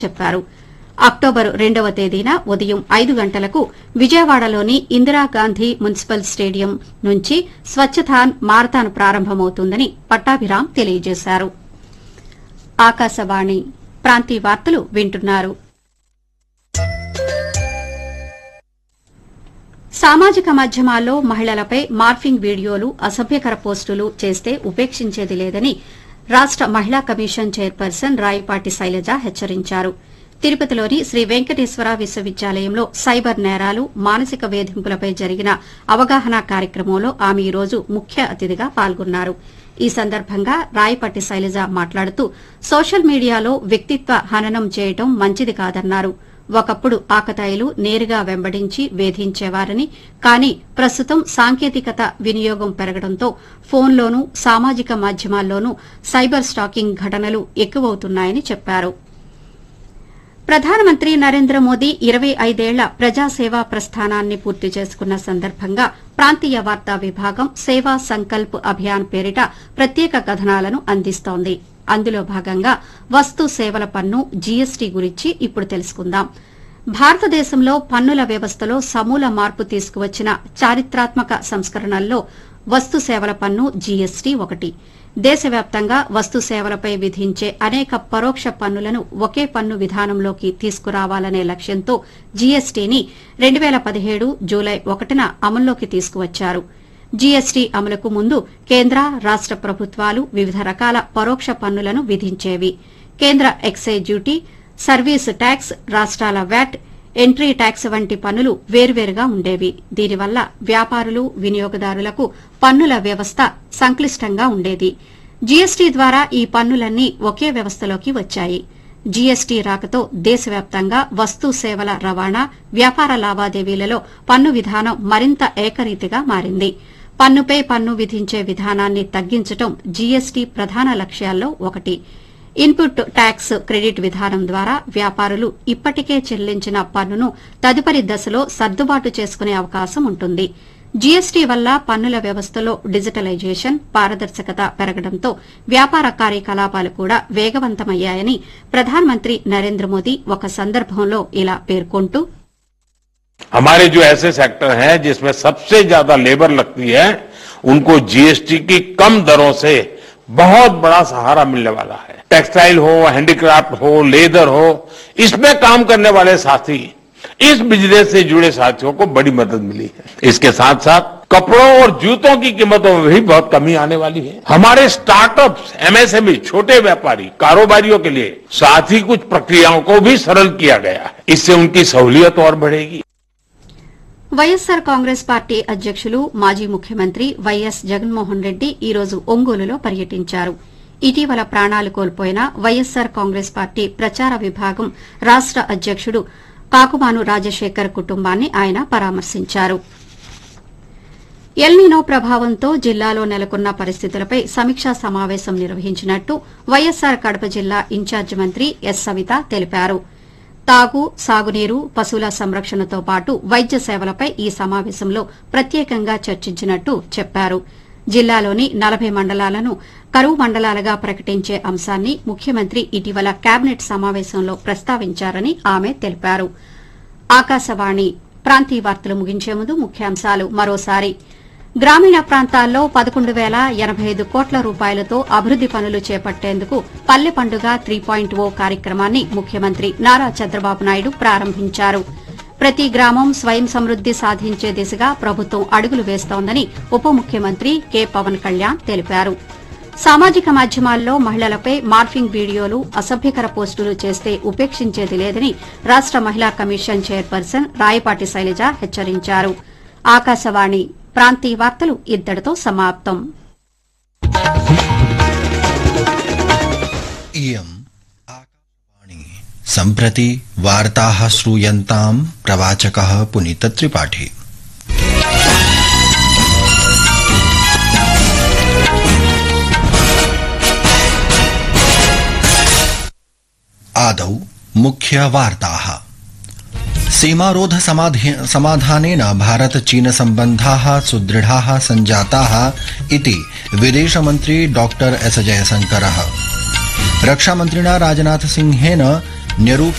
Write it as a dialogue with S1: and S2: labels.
S1: చెప్పారు అక్టోబర్ రెండవ తేదీన ఉదయం ఐదు గంటలకు విజయవాడలోని ఇందిరాగాంధీ మున్సిపల్ స్టేడియం నుంచి స్వచ్చథాన్ మారథాన్ ప్రారంభమవుతుందని పట్టాభిరాం తెలియజేశారు ఆకాశవాణి ప్రాంతీయ వార్తలు వింటున్నారు సామాజిక మాధ్యమాల్లో మహిళలపై మార్ఫింగ్ వీడియోలు అసభ్యకర పోస్టులు చేస్తే ఉపేక్షించేది లేదని రాష్ట మహిళా కమిషన్ చైర్పర్సన్ రాయపాటి శైలజ హెచ్చరించారు తిరుపతిలోని శ్రీ వెంకటేశ్వర విశ్వవిద్యాలయంలో సైబర్ నేరాలు మానసిక వేధింపులపై జరిగిన అవగాహన కార్యక్రమంలో ఆమె ఈ రోజు ముఖ్య అతిథిగా పాల్గొన్నారు ఈ సందర్భంగా రాయపాటి శైలజ మాట్లాడుతూ సోషల్ మీడియాలో వ్యక్తిత్వ హననం చేయడం మంచిది కాదన్నారు ఒకప్పుడు ఆకతాయిలు నేరుగా వెంబడించి వేధించేవారని కానీ ప్రస్తుతం సాంకేతికత వినియోగం పెరగడంతో ఫోన్లోనూ సామాజిక మాధ్యమాల్లోనూ సైబర్ స్టాకింగ్ ఘటనలు ఎక్కువవుతున్నాయని చెప్పారు ప్రధానమంత్రి నరేంద్ర మోదీ ఇరవై ఐదేళ్ల ప్రజాసేవా ప్రస్థానాన్ని పూర్తి చేసుకున్న సందర్భంగా ప్రాంతీయ వార్తా విభాగం సేవా సంకల్ప్ అభియాన్ పేరిట ప్రత్యేక కథనాలను అందిస్తోంది అందులో భాగంగా వస్తు సేవల పన్ను జీఎస్టీ గురించి ఇప్పుడు తెలుసుకుందాం భారతదేశంలో పన్నుల వ్యవస్థలో సమూల మార్పు తీసుకువచ్చిన చారిత్రాత్మక సంస్కరణల్లో వస్తు సేవల పన్ను జీఎస్టీ ఒకటి దేశవ్యాప్తంగా వస్తు సేవలపై విధించే అనేక పరోక్ష పన్నులను ఒకే పన్ను విధానంలోకి తీసుకురావాలనే లక్ష్యంతో జీఎస్టీని రెండు పేల పదిహేడు జూలై ఒకటిన అమల్లోకి తీసుకువచ్చారు జీఎస్టీ అమలుకు ముందు కేంద్ర రాష్ట ప్రభుత్వాలు వివిధ రకాల పరోక్ష పన్నులను విధించేవి కేంద్ర ఎక్సైజ్ డ్యూటీ సర్వీస్ ట్యాక్స్ రాష్ట్రాల వ్యాట్ ఎంట్రీ ట్యాక్స్ వంటి పన్నులు వేర్వేరుగా ఉండేవి దీనివల్ల వ్యాపారులు వినియోగదారులకు పన్నుల వ్యవస్థ సంక్లిష్టంగా ఉండేది జీఎస్టీ ద్వారా ఈ పన్నులన్నీ ఒకే వ్యవస్థలోకి వచ్చాయి జీఎస్టీ రాకతో దేశవ్యాప్తంగా వస్తు సేవల రవాణా వ్యాపార లావాదేవీలలో పన్ను విధానం మరింత ఏకరీతిగా మారింది పన్నుపై పన్ను విధించే విధానాన్ని తగ్గించడం జీఎస్టీ ప్రధాన లక్ష్యాల్లో ఒకటి ఇన్పుట్ ట్యాక్స్ క్రెడిట్ విధానం ద్వారా వ్యాపారులు ఇప్పటికే చెల్లించిన పన్నును తదుపరి దశలో సర్దుబాటు చేసుకునే అవకాశం ఉంటుంది జీఎస్టీ వల్ల పన్నుల వ్యవస్థలో డిజిటలైజేషన్ పారదర్శకత పెరగడంతో వ్యాపార కార్యకలాపాలు కూడా వేగవంతమయ్యాయని ప్రధానమంత్రి నరేంద్ర మోదీ ఒక సందర్భంలో ఇలా పేర్కొంటూ
S2: हमारे जो ऐसे सेक्टर हैं जिसमें सबसे ज्यादा लेबर लगती है उनको जीएसटी की कम दरों से बहुत बड़ा सहारा मिलने वाला है टेक्सटाइल हो हैंडीक्राफ्ट हो लेदर हो इसमें काम करने वाले साथी इस बिजनेस से जुड़े साथियों को बड़ी मदद मिली है इसके साथ साथ कपड़ों और जूतों की कीमतों में भी बहुत कमी आने वाली है हमारे स्टार्टअप्स एमएसएमई छोटे व्यापारी कारोबारियों के लिए साथ ही कुछ प्रक्रियाओं को भी सरल किया गया है इससे उनकी सहूलियत और बढ़ेगी
S1: వైఎస్సార్ కాంగ్రెస్ పార్టీ అధ్యకులు మాజీ ముఖ్యమంత్రి వైఎస్ జగన్మోహన్ రెడ్డి ఈ రోజు ఒంగోలులో పర్యటించారు ఇటీవల ప్రాణాలు కోల్పోయిన వైఎస్సార్ కాంగ్రెస్ పార్టీ ప్రచార విభాగం రాష్ట అధ్యకుడు కాకుమాను రాజశేఖర్ కుటుంబాన్ని ఆయన పరామర్శించారు ఎల్నినో ప్రభావంతో జిల్లాలో నెలకొన్న పరిస్థితులపై సమీక్షా సమావేశం నిర్వహించినట్టు వైఎస్సార్ కడప జిల్లా ఇన్ఛార్జి మంత్రి ఎస్ సవిత తెలిపారు తాగు సాగునీరు పశువుల సంరక్షణతో పాటు వైద్య సేవలపై ఈ సమావేశంలో ప్రత్యేకంగా చర్చించినట్టు చెప్పారు జిల్లాలోని నలభై మండలాలను కరువు మండలాలుగా ప్రకటించే అంశాన్ని ముఖ్యమంత్రి ఇటీవల కేబినెట్ సమావేశంలో ప్రస్తావించారని ఆమె తెలిపారు ఆకాశవాణి ప్రాంతీయ వార్తలు ముగించే ముందు ముఖ్యాంశాలు మరోసారి గ్రామీణ ప్రాంతాల్లో పదకొండు వేల ఎనబై ఐదు కోట్ల రూపాయలతో అభివృద్ది పనులు చేపట్టేందుకు పల్లె పండుగ త్రీ పాయింట్ ఓ కార్యక్రమాన్ని ముఖ్యమంత్రి నారా చంద్రబాబు నాయుడు ప్రారంభించారు ప్రతి గ్రామం స్వయం సమృద్ది సాధించే దిశగా ప్రభుత్వం అడుగులు వేస్తోందని ఉప ముఖ్యమంత్రి కె పవన్ కళ్యాణ్ తెలిపారు సామాజిక మాధ్యమాల్లో మహిళలపై మార్ఫింగ్ వీడియోలు అసభ్యకర పోస్టులు చేస్తే ఉపేక్షించేది లేదని రాష్ట మహిళా కమిషన్ చైర్పర్సన్ రాయపాటి శైలజ హెచ్చరించారు ఆకాశవాణి ప్రాంతీయ వార్తలు ఇద్దడితో సమాప్తం
S3: इयम् आकाशवाणी सम्प्रति वार्ताः श्रूयन्ताम् प्रवाचकः पुनीतत्रिपाठी आदौ मुख्यवार्ताः सीमारोध समाधे- समाधानेन भारत चीन सम्बन्धाः सुदृढाः सञ्जाताः इति विदेशमन्त्री डॉ एस जयशङ्करः रक्षामन्त्रिणा राजनाथ सिंहेन न्यरूप